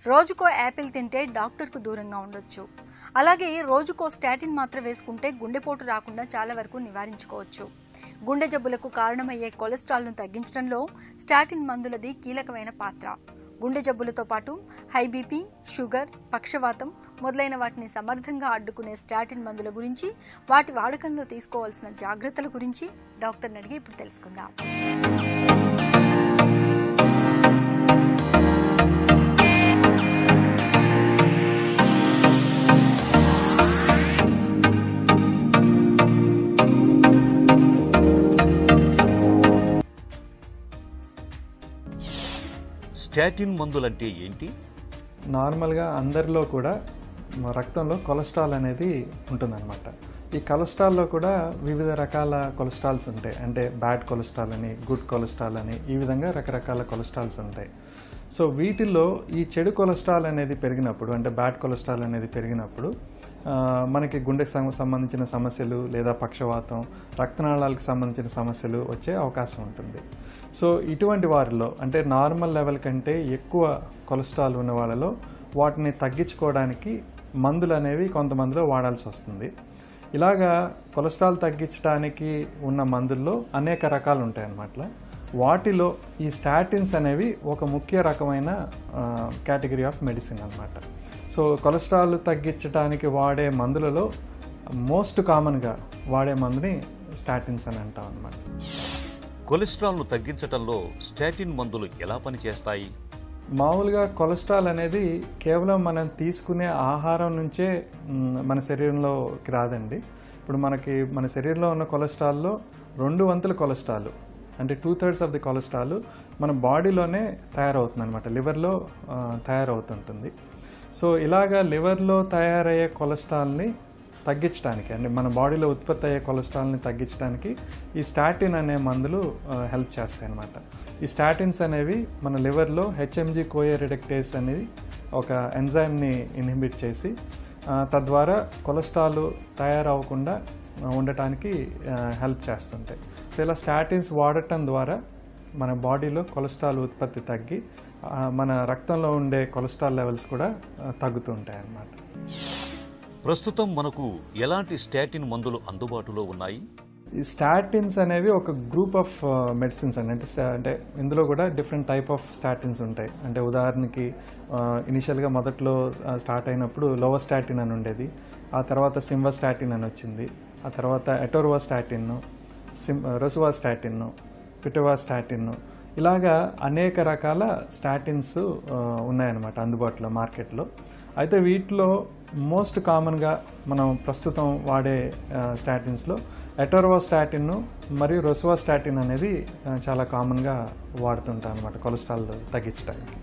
రోజుకో యాపిల్ తింటే డాక్టర్కు దూరంగా ఉండొచ్చు అలాగే రోజుకో స్టాటిన్ మాత్ర వేసుకుంటే గుండెపోటు రాకుండా చాలా వరకు నివారించుకోవచ్చు గుండె జబ్బులకు కారణమయ్యే కొలెస్ట్రాల్ను తగ్గించడంలో స్టాటిన్ మందులది కీలకమైన పాత్ర గుండె జబ్బులతో పాటు హై బీపీ షుగర్ పక్షవాతం మొదలైన వాటిని సమర్థంగా అడ్డుకునే స్టాటిన్ మందుల గురించి వాటి వాడకంలో తీసుకోవాల్సిన జాగ్రత్తల గురించి డాక్టర్ని అడిగి ఇప్పుడు తెలుసుకుందాం స్టాటిన్ మందులంటే ఏంటి నార్మల్గా అందరిలో కూడా మ- రక్తంలో కొలెస్ట్రాల్ అనేది ఉంటుందన్నమాట ఈ కొలెస్ట్రాల్లో కూడా వివిధ రకాల కొలెస్ట్రాల్స్ ఉంటాయి అంటే బ్యాడ్ కొలెస్ట్రాల్ అని గుడ్ కొలెస్ట్రాల్ అని ఈ విధంగా రకరకాల కొలెస్ట్రాల్స్ ఉంటాయి సో వీటిల్లో ఈ చెడు కొలెస్ట్రాల్ అనేది పెరిగినప్పుడు అంటే బ్యాడ్ కొలెస్ట్రాల్ అనేది పెరిగినప్పుడు ఆ, మనకి గుండెకి సం- సంబంధించిన సమస్యలు లేదా పక్షవాతం రక్తనాళాలకు సంబంధించిన సమస్యలు వచ్చే అవకాశం ఉంటుంది సో ఇటువంటి వారిలో అంటే నార్మల్ లెవెల్ కంటే ఎక్కువ కొలెస్ట్రాల్ ఉన్న వాళ్ళలో వాటిని తగ్గించుకోవడానికి మందులు అనేవి కొంతమందిలో వాడాల్సి వస్తుంది ఇలాగా కొలెస్ట్రాల్ తగ్గించడానికి ఉన్న మందుల్లో అనేక రకాలు ఉంటాయి అన్నమాట వాటిలో ఈ స్టాటిన్స్ అనేవి ఒక ముఖ్య రకమైన కేటగిరీ ఆఫ్ మెడిసిన్ అన్నమాట సో కొలెస్ట్రాల్ తగ్గించడానికి వాడే మందులలో మోస్ట్ కామన్గా వాడే మందుని స్టాటిన్స్ అని అంటాం అనమాట కొలెస్ట్రాల్ను తగ్గించటంలో స్టాటిన్ మందులు ఎలా పనిచేస్తాయి మామూలుగా కొలెస్ట్రాల్ అనేది కేవలం మనం తీసుకునే ఆహారం నుంచే మ్, మన శరీరంలోకి రాదండి ఇప్పుడు మనకి మన శరీరంలో ఉన్న కొలెస్ట్రాల్లో రెండు వంతుల కొలెస్ట్రాల్ అంటే two thirds of the cholesterol మన బాడీలోనే తయారవుతుంది అనమాట లివర్లో ఆ, తయారవుతుంటుంది సో ఇలాగా లివర్లో తయారయ్యే కొలెస్ట్రాల్ని తగ్గించడానికి అంటే మన బాడీలో ఉత్పత్తి అయ్యే కొలెస్ట్రాల్ని తగ్గించడానికి ఈ స్టాటిన్ అనే మందులు హెల్ప్ చేస్తాయి అన్నమాట ఈ స్టాటిన్స్ అనేవి మన లివర్లో హెచ్ఎంజి కోయరిడక్టేస్ అనేది ఒక ఎంజైమ్ని ఇన్హిబిట్ చేసి ఆ, తద్వారా కొలెస్ట్రాల్ తయారవ్వకుండా ఆ, ఉండటానికి హెల్ప్ చేస్తుంటాయి సో ఇలా స్టాటిన్స్ వాడటం ద్వారా మన బాడీలో కొలెస్ట్రాల్ ఉత్పత్తి తగ్గి ఆ, మన రక్తంలో ఉండే కొలెస్ట్రాల్ లెవెల్స్ కూడా ఆ, తగ్గుతుంటాయి అన్నమాట ప్రస్తుతం మనకు ఎలాంటి స్టాటిన్ మందులు అందుబాటులో ఉన్నాయి ఈ స్టాటిన్స్ అనేవి ఒక గ్రూప్ ఆఫ్ మెడిసిన్స్ అండి అంటే స్టా- అంటే ఇందులో కూడా డిఫరెంట్ టైప్ ఆఫ్ స్టాటిన్స్ ఉంటాయి అంటే ఉదాహరణకి ఇనిషియల్గా మొదట్లో స్టార్ట్ అయినప్పుడు లోవర్ స్టాటిన్ అని ఉండేది ఆ తర్వాత సింవా స్టాటిన్ అని వచ్చింది ఆ తర్వాత ఎటోర్వా స్టాటిన్ సిమ్ రొసువా స్టాటిన్ పిటవా స్టాటిన్ ఇలాగా అనేక రకాల స్టాటిన్స్ ఉన్నాయన్నమాట అందుబాటులో మార్కెట్లో అయితే వీటిలో మోస్ట్ కామన్గా మనం ప్రస్తుతం వాడే స్టాటిన్స్లో ఎటోర్వా స్టాటిన్ మరియు రొసువా స్టాటిన్ అనేది ఆ, చాలా కామన్గా వాడుతుంటాం అనమాట కొలెస్ట్రాల్ తగ్గించడానికి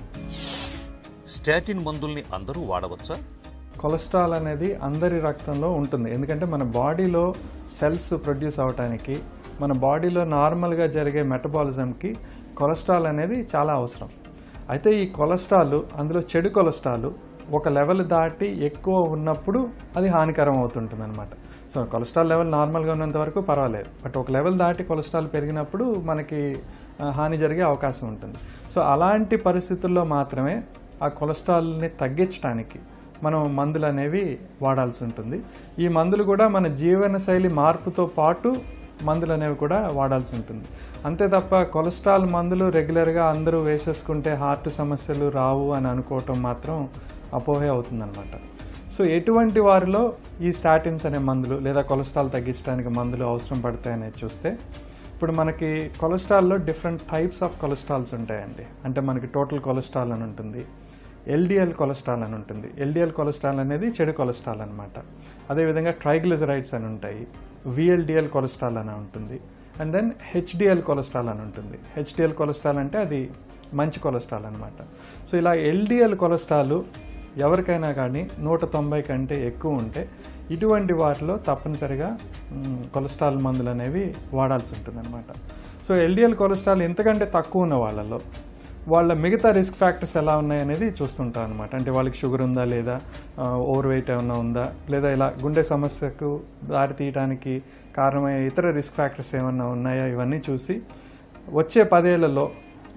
స్టాటిన్ మందుల్ని అందరూ వాడవచ్చా కొలెస్ట్రాల్ అనేది అందరి రక్తంలో ఉంటుంది ఎందుకంటే మన బాడీలో సెల్స్ ప్రొడ్యూస్ అవడానికి మన బాడీలో నార్మల్గా జరిగే మెటబాలిజంకి కొలెస్ట్రాల్ అనేది చాలా అవసరం అయితే ఈ కొలెస్ట్రాల్ అందులో చెడు కొలెస్ట్రాల్ ఒక లెవెల్ దాటి ఎక్కువ ఉన్నప్పుడు అది హానికరం అవుతుంటుంది అనమాట సో కొలెస్ట్రాల్ లెవెల్ నార్మల్గా ఉన్నంత వరకు పర్వాలేదు బట్ ఒక లెవెల్ దాటి కొలెస్ట్రాల్ పెరిగినప్పుడు మనకి ఆ, హాని జరిగే అవకాశం ఉంటుంది సో అలాంటి పరిస్థితుల్లో మాత్రమే ఆ కొలెస్ట్రాల్ని తగ్గించడానికి మనం మందులు అనేవి వాడాల్సి ఉంటుంది ఈ మందులు కూడా మన జీవనశైలి మార్పుతో పాటు మందులు అనేవి కూడా వాడాల్సి ఉంటుంది అంతే తప్ప కొలెస్ట్రాల్ మందులు రెగ్యులర్గా అందరూ వేసేసుకుంటే హార్ట్ సమస్యలు రావు అని అనుకోవటం మాత్రం అపోహే అవుతుందన్నమాట సో ఎటువంటి వారిలో ఈ స్టాటిన్స్ అనే మందులు లేదా కొలెస్ట్రాల్ తగ్గించడానికి మందులు అవసరం పడతాయనేది చూస్తే ఇప్పుడు మనకి కొలెస్ట్రాల్లో డిఫరెంట్ టైప్స్ ఆఫ్ కొలెస్ట్రాల్స్ ఉంటాయండి అంటే మనకి టోటల్ కొలెస్ట్రాల్ అని ఉంటుంది ఎల్డిఎల్ కొలెస్ట్రాల్ అని ఉంటుంది ఎల్డిఎల్ కొలెస్ట్రాల్ అనేది చెడు కొలెస్ట్రాల్ అనమాట అదేవిధంగా ట్రైగ్లిజరైడ్స్ అని ఉంటాయి విఎల్డిఎల్ కొలెస్ట్రాల్ అని ఉంటుంది అండ్ దెన్ హెచ్డిఎల్ కొలెస్ట్రాల్ అని ఉంటుంది హెచ్డిఎల్ కొలెస్ట్రాల్ అంటే అది మంచి కొలెస్ట్రాల్ అనమాట సో ఇలా ఎల్డిఎల్ కొలెస్ట్రాల్ ఎవరికైనా కానీ నూట తొంభై కంటే ఎక్కువ ఉంటే ఇటువంటి వాటిలో తప్పనిసరిగా మ్, కొలెస్ట్రాల్ మందులు అనేవి వాడాల్సి ఉంటుంది అనమాట సో ఎల్డిఎల్ కొలెస్ట్రాల్ ఎంతకంటే తక్కువ ఉన్న వాళ్ళలో వాళ్ళ మిగతా రిస్క్ ఫ్యాక్టర్స్ ఎలా ఉన్నాయి అనేది చూస్తుంటాం అనమాట అంటే వాళ్ళకి షుగర్ ఉందా లేదా ఓవర్ వెయిట్ ఏమైనా ఉందా లేదా ఇలా గుండె సమస్యకు దారి తీయడానికి కారణమయ్యే ఇతర రిస్క్ ఫ్యాక్టర్స్ ఏమన్నా ఉన్నాయా ఇవన్నీ చూసి వచ్చే పదేళ్లలో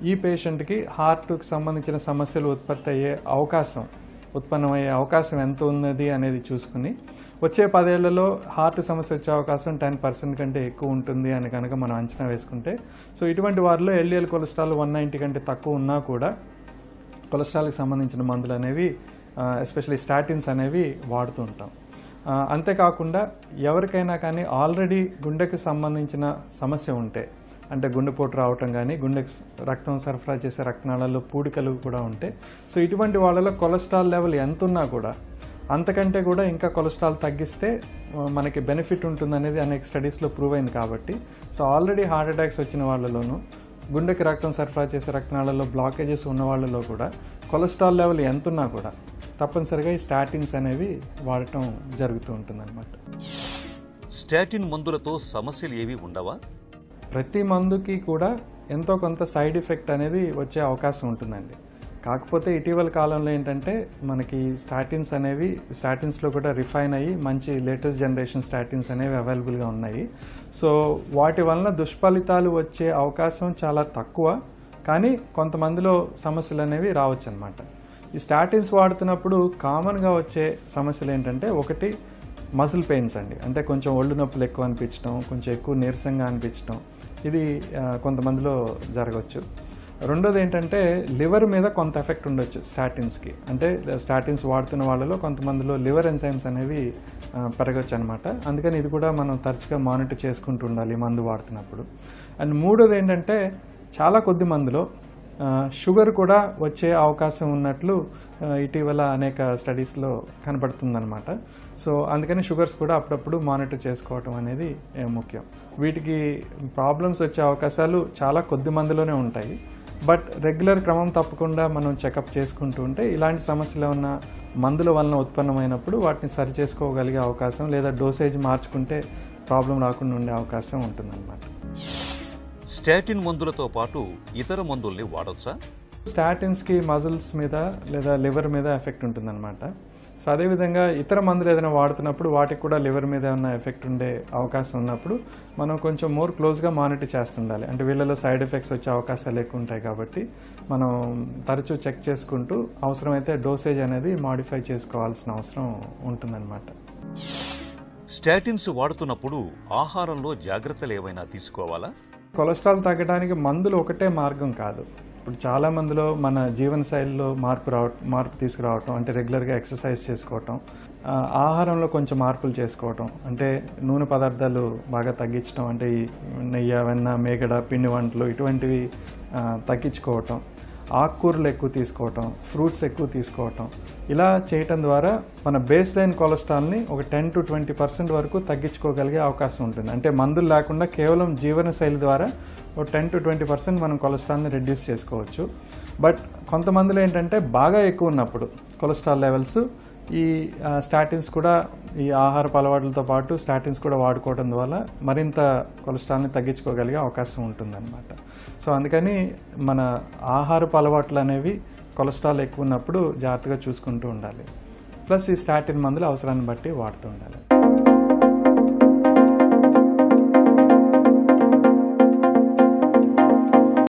ఈ పేషెంట్కి హార్ట్కి సంబంధించిన సమస్యలు ఉత్పత్తి అయ్యే అవకాశం ఉత్పన్నమయ్యే అవకాశం ఎంత ఉన్నది అనేది చూసుకుని వచ్చే పదేళ్లలో హార్ట్ సమస్య వచ్చే అవకాశం టెన్ పర్సెంట్ కంటే ఎక్కువ ఉంటుంది అని కనుక మనం అంచనా వేసుకుంటే సో ఇటువంటి వారిలో ఎల్డిఎల్ కొలెస్ట్రాల్ వన్ నైంటీ కంటే తక్కువ ఉన్నా కూడా కొలెస్ట్రాల్కి సంబంధించిన మందులు అనేవి ఎస్పెషల్లీ స్టాటిన్స్ అనేవి వాడుతూ ఉంటాం ఆ, అంతేకాకుండా ఎవరికైనా కానీ ఆల్రెడీ గుండెకి సంబంధించిన సమస్య ఉంటే అంటే గుండెపోటు రావటం కానీ గుండెకి స- రక్తం సరఫరా చేసే రక్తనాళాల్లో పూడికలు కూడా ఉంటే సో ఇటువంటి వాళ్ళలో కొలెస్ట్రాల్ లెవెల్ ఎంత ఉన్నా కూడా అంతకంటే కూడా ఇంకా కొలెస్ట్రాల్ తగ్గిస్తే ఆ, మనకి బెనిఫిట్ ఉంటుందనేది అనేక స్టడీస్లో ప్రూవ్ అయింది కాబట్టి సో ఆల్రెడీ హార్ట్ అటాక్స్ వచ్చిన వాళ్ళలోనూ గుండెకి రక్తం సరఫరా చేసే రక్తనాళాల్లో బ్లాకేజెస్ ఉన్న వాళ్ళలో కూడా కొలెస్ట్రాల్ లెవెల్ ఎంత ఉన్నా కూడా తప్పనిసరిగా ఈ స్టాటిన్స్ అనేవి వాడటం జరుగుతూ ఉంటుందన్నమాట స్టాటిన్ మందులతో సమస్యలు ఏవి ఉండవా ప్రతి మందుకి కూడా ఎంతో కొంత సైడ్ ఎఫెక్ట్ అనేది వచ్చే అవకాశం ఉంటుందండి కాకపోతే ఇటీవల కాలంలో ఏంటంటే మనకి స్టాటిన్స్ అనేవి స్టాటిన్స్లో కూడా రిఫైన్ అయ్యి మంచి లేటెస్ట్ జనరేషన్ స్టాటిన్స్ అనేవి అవైలబుల్గా ఉన్నాయి సో వాటి వలన దుష్ఫలితాలు వచ్చే అవకాశం చాలా తక్కువ కానీ కొంతమందిలో సమస్యలు అనేవి రావచ్చు అనమాట ఈ స్టాటిన్స్ వాడుతున్నప్పుడు కామన్గా వచ్చే సమస్యలు ఏంటంటే ఒకటి మజిల్ పెయిన్స్ అండి అంటే కొంచెం ఒళ్ళు నొప్పులు ఎక్కువ అనిపించడం కొంచెం ఎక్కువ నీరసంగా అనిపించడం ఇది ఆ, కొంతమందిలో జరగవచ్చు రెండోది ఏంటంటే లివర్ మీద కొంత ఎఫెక్ట్ ఉండొచ్చు స్టాటిన్స్కి అంటే స్టాటిన్స్ వాడుతున్న వాళ్ళలో కొంతమందిలో లివర్ ఎంజైమ్స్ అనేవి ఆ, పెరగచ్చు అనమాట అందుకని ఇది కూడా మనం తరచుగా మానిటర్ చేసుకుంటూ ఉండాలి ఈ మందు వాడుతున్నప్పుడు అండ్ మూడోది ఏంటంటే చాలా కొద్ది మందిలో ఆ, షుగర్ కూడా వచ్చే అవకాశం ఉన్నట్లు ఆ, ఇటీవల అనేక స్టడీస్లో కనబడుతుందన్నమాట సో అందుకని షుగర్స్ కూడా అప్పుడప్పుడు మానిటర్ చేసుకోవటం అనేది ఏ, ముఖ్యం వీటికి ప్రాబ్లమ్స్ వచ్చే అవకాశాలు చాలా కొద్ది మందిలోనే ఉంటాయి బట్ రెగ్యులర్ క్రమం తప్పకుండా మనం చెకప్ చేసుకుంటూ ఉంటే ఇలాంటి సమస్యలు ఉన్న మందుల వలన ఉత్పన్నమైనప్పుడు వాటిని సరి చేసుకోగలిగే అవకాశం లేదా డోసేజ్ మార్చుకుంటే ప్రాబ్లం రాకుండా ఉండే అవకాశం ఉంటుందన్నమాట స్టాటిన్ మందులతో పాటు ఇతర మందుల్ని వాడొచ్చా స్టాటిన్స్కి మజిల్స్ మీద లేదా లివర్ మీద ఎఫెక్ట్ ఉంటుందన్నమాట సో అదేవిధంగా ఇతర మందులు ఏదైనా వాడుతున్నప్పుడు వాటికి కూడా లివర్ మీద ఏమైనా ఎఫెక్ట్ ఉండే అవకాశం ఉన్నప్పుడు మనం కొంచెం మోర్ క్లోజ్గా మానిటర్ చేస్తుండాలి అంటే వీళ్ళలో సైడ్ ఎఫెక్ట్స్ వచ్చే అవకాశాలు ఎక్కువ ఉంటాయి కాబట్టి మనం తరచూ చెక్ చేసుకుంటూ అవసరమైతే డోసేజ్ అనేది మాడిఫై చేసుకోవాల్సిన అవసరం ఉంటుందన్నమాట స్టాటిన్స్ వాడుతున్నప్పుడు ఆహారంలో జాగ్రత్తలు ఏవైనా తీసుకోవాలా కొలెస్ట్రాల్ తగ్గడానికి మందులు ఒకటే మార్గం కాదు ఇప్పుడు చాలా మందిలో మన జీవన శైలిలో మార్పు రావ మార్పు తీసుకురావటం అంటే రెగ్యులర్గా ఎక్సర్సైజ్ చేసుకోవటం ఆ, ఆహారంలో కొంచెం మార్పులు చేసుకోవటం అంటే నూనె పదార్థాలు బాగా తగ్గించడం అంటే ఈ నెయ్యి వెన్న మేగడ పిండి వంటలు ఇటువంటివి ఆ, తగ్గించుకోవటం ఆకుకూరలు ఎక్కువ తీసుకోవటం ఫ్రూట్స్ ఎక్కువ తీసుకోవటం ఇలా చేయటం ద్వారా మన బేస్ లైన్ కొలెస్ట్రాల్ని ఒక టెన్ టు ట్వంటీ పర్సెంట్ వరకు తగ్గించుకోగలిగే అవకాశం ఉంటుంది అంటే మందులు లేకుండా కేవలం జీవన శైలి ద్వారా ఒక టెన్ టు ట్వంటీ పర్సెంట్ మనం కొలెస్ట్రాల్ని రెడ్యూస్ చేసుకోవచ్చు బట్ కొంతమందిలో ఏంటంటే బాగా ఎక్కువ ఉన్నప్పుడు కొలెస్ట్రాల్ లెవెల్స్ ఈ ఆ, స్టాటిన్స్ కూడా ఈ ఆహారపు అలవాట్లతో పాటు స్టాటిన్స్ కూడా వాడుకోవడం వల్ల మరింత కొలెస్ట్రాల్ని తగ్గించుకోగలిగే అవకాశం ఉంటుందన్నమాట సో అందుకని మన ఆహారపు అలవాట్లు అనేవి కొలెస్ట్రాల్ ఎక్కువ ఉన్నప్పుడు జాగ్రత్తగా చూసుకుంటూ ఉండాలి ప్లస్ ఈ స్టాటిన్ మందులు అవసరాన్ని బట్టి వాడుతూ ఉండాలి